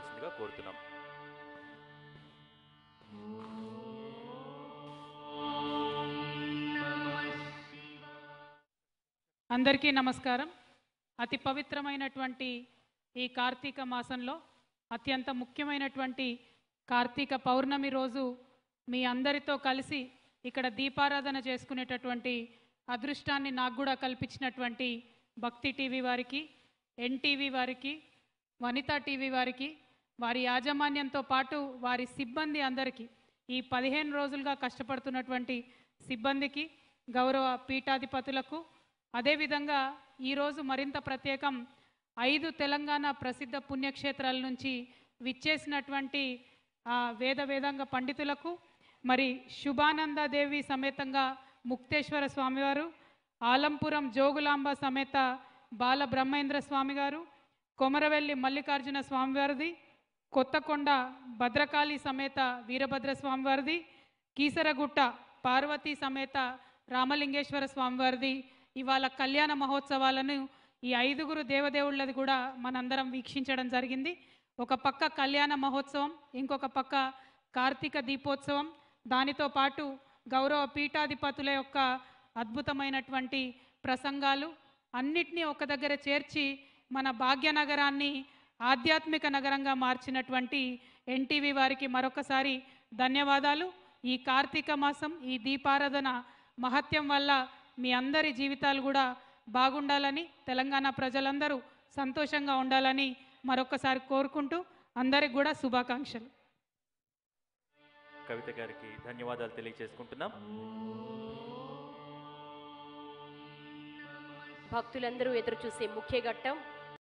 చేయవలసిందిగా కోరుతున్నాం అందరికీ నమస్కారం అతి పవిత్రమైనటువంటి ఈ కార్తీక మాసంలో అత్యంత ముఖ్యమైనటువంటి కార్తీక పౌర్ణమి రోజు మీ అందరితో కలిసి ఇక్కడ దీపారాధన చేసుకునేటటువంటి అదృష్టాన్ని నాకు కూడా కల్పించినటువంటి భక్తి టీవీ వారికి ఎన్టీవీ వారికి వనితా టీవీ వారికి వారి యాజమాన్యంతో పాటు వారి సిబ్బంది అందరికీ ఈ పదిహేను రోజులుగా కష్టపడుతున్నటువంటి సిబ్బందికి గౌరవ పీఠాధిపతులకు అదేవిధంగా ఈరోజు మరింత ప్రత్యేకం ఐదు తెలంగాణ ప్రసిద్ధ పుణ్యక్షేత్రాల నుంచి విచ్చేసినటువంటి ఆ వేద వేదాంగ పండితులకు మరి శుభానందదేవి సమేతంగా ముక్తేశ్వర స్వామివారు ఆలంపురం జోగులాంబ సమేత బాల బ్రహ్మేంద్ర స్వామి గారు కొమరవెల్లి మల్లికార్జున స్వామివారిది కొత్తకొండ భద్రకాళి సమేత వీరభద్ర స్వామివారిది కీసరగుట్ట పార్వతీ సమేత రామలింగేశ్వర స్వామివారిది ఇవాళ కళ్యాణ మహోత్సవాలను ఈ ఐదుగురు దేవదేవుళ్ళది కూడా మనందరం వీక్షించడం జరిగింది ఒక పక్క కళ్యాణ మహోత్సవం ఇంకొక పక్క కార్తీక దీపోత్సవం దానితో పాటు గౌరవ పీఠాధిపతుల యొక్క అద్భుతమైనటువంటి ప్రసంగాలు అన్నిటినీ ఒక దగ్గర చేర్చి మన భాగ్యనగరాన్ని ఆధ్యాత్మిక నగరంగా మార్చినటువంటి ఎన్టీవీ వారికి మరొకసారి ధన్యవాదాలు ఈ కార్తీక మాసం ఈ దీపారాధన మహత్యం వల్ల మీ అందరి జీవితాలు కూడా బాగుండాలని తెలంగాణ ప్రజలందరూ సంతోషంగా ఉండాలని మరొకసారి కోరుకుంటూ అందరికి కూడా శుభాకాంక్షలు కవిత గారికి ధన్యవాదాలు తెలియజేసుకుంటున్నాం భక్తులందరూ ఎదురు చూసే ముఖ్య ఘట్టం